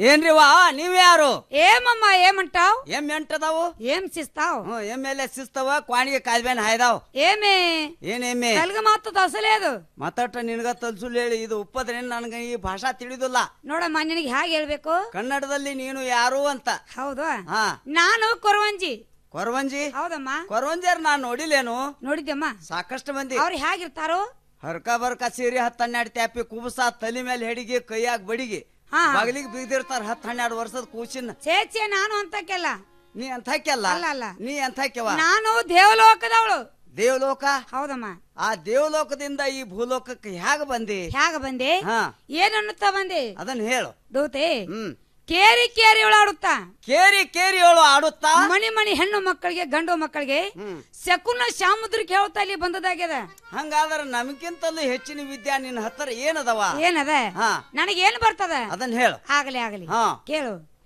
ಏನ್ರಿ ವಾ ನೀವ್ ಯಾರು ఏమమ్మా ఏమంటావ్ ಎಮ್ ಎಂಟದಾವು ఏం చేస్తావ్ ಹ್ಮ್ ಎಮ್ ಎಲ್ ಎಸ್ ಸಿಸ್ತವ ಕ್ವಾಣಿಗೆ ಕಾದ್ಬೇನ್ ಹಾಯ್ದಾವ್ ఏమే ಏನ್ ಎಮ್ಮೆ తెలుగు మాత్రం తసలేదు ಮತ್ತಟ್ಟ ನಿನಗ ತಲ್ಸುಲ್ ಹೇಳಿ ಇದು ಉಪ್ಪದ್ರೇನ್ ನನಗೆ ಈ ಭಾಷಾ ತಿಳಿದಿಲ್ಲ ನೋಡಮ್ಮ ನಿನಗೆ ಹೇಗೆ ಹೇಳ್ಬೇಕು ಕನ್ನಡದಲ್ಲಿ ನೀನು ಯಾರು ಅಂತ ಹೌದು ಹಾ ನಾನು ಕೊರವಂಜಿ ಕೊರವಂಜಿ ಹೌದಮ್ಮ ಕೊರವಂಜಿಯರ್ ನಾನ್ ನೋಡಿಲೇನು ನೋಡಿದ್ದಮ್ಮ ಸಾಕಷ್ಟು ಮಂದಿ ಅವ್ರು ಹೇಗಿರ್ತಾರೋ ಹರ್ಕ ಬರ್ಕ ಸೀರೆ ಹತ್ತು ಹನ್ನೆರಡು ತ್ಯಾಪಿ ಕುಬಸ ತಲೆ ಮೇಲೆ ಹೆಡಿಗೆ ಕೈಯಾಗ ಬಡಿಗೆ ಹಾ. ಬಗಲಿಗೆ ಬಿದ್ದಿರ್ತಾರ ಹತ್ತು ಹನ್ನೆರಡು ವರ್ಷದ ಕೂಸಿನ ಚೇಚೆ ನಾನು ಅಂತಕ್ಕೆಲ್ಲ ನೀ ಅಂತಕ್ಕೆಲ್ಲ ಅಲ್ಲ, ಅಲ್ಲ. ನೀ ಅಂತಕ್ಕೆವ ನಾನು ದೇವಲೋಕದವಳು ದೇವಲೋಕ ಹೌದಮ್ಮ ಆ ದೇವಲೋಕದಿಂದ ಈ ಭೂಲೋಕಕ್ಕೆ ಹೇಗ ಬಂದಿ ಹೇಗ ಬಂದೆ ಹಾ ಏನನ್ನುತ್ತಾ ಬಂದೆ ಅದನ್ನ ಹೇಳು ದೂತೆ ಹ್ಮ್ ಕೇರಿ ಕೇರಿ ಒಳಾಡುತ್ತಾ ಕೇರಿ ಕೇರಿ ಹೇಳು ಆಡುತ್ತಾ ಮಣಿ ಮಣಿ ಹೆಣ್ಣು ಮಕ್ಕಳಿಗೆ ಗಂಡು ಮಕ್ಕಳಿಗೆ ಹ್ಮ್ ಶಕುನ ಸಾಮುದ್ರಕ್ಕೆ ಹೇಳ್ತಾ ಇಲ್ಲಿ ಬಂದದಾಗ್ಯದ ಹಂಗಾದ್ರೆ ನಮ್ಗಿಂತಲೂ ಹೆಚ್ಚಿನ ವಿದ್ಯಾ ನಿನ್ನ ಹತ್ತಿರ ಏನದವ ಏನದ ಹಾ ನನಗೇನ್ ಬರ್ತದ ಅದನ್ನ ಹೇಳು ಆಗಲಿ ಆಗಲಿ ಹಾ ಕೇಳು